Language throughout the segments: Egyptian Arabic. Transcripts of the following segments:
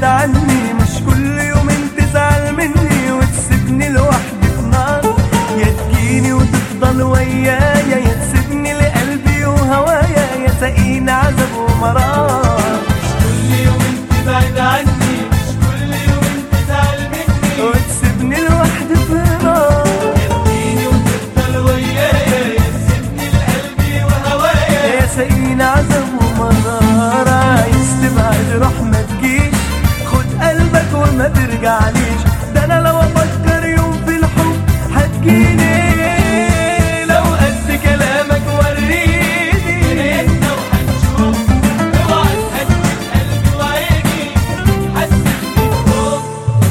عني مش كل يومين تزعل مني وتسيبني لوحدي في نار يا تجيني وتفضل ويايا يا تسيبني لقلبي وهوايا يا سقيني عذاب ومرار كل يوم انت بعيد عني مش كل يوم انت تزعل مني وتسيبني لوحدي في نار تديني وتفضل ويايا يا تسيبني لقلبي وهوايا يا سقيني عذاب ومرار عايز تبعد روح ما تجيش خد قلبك وما ترجعليش ده انا لو افكر يوم في الحب هتجيني لو قد كلامك وريني لقيتنا وهنشوف اوعى تهدد قلبي وعيني حسسني بخوف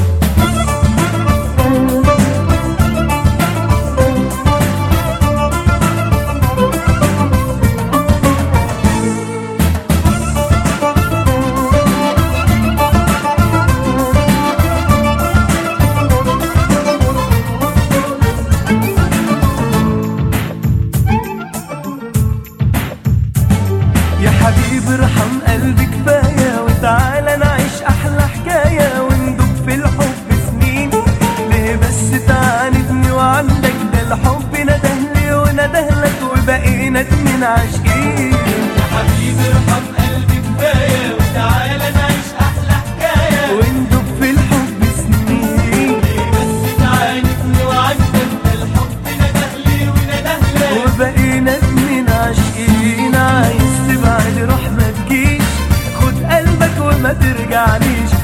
يا حبيبي ارحم قلبي كفاية وتعالى نعيش أحلى حكاية وندوب في الحب سنين ليه بس تعاندني وعندك ده الحب ندهلي وندهلك وبقينا اتنين عاشقين يا حبيبي ارحم قلبي كفايه وتعالى نعيش احلى حكايه وندوب في الحب سنين ليه بس تعاندني وعندك ده الحب ندهلي وندهلك وبقينا اتنين عاشقين عايز تبعد روح ما تجيش خد قلبك وما ترجعليش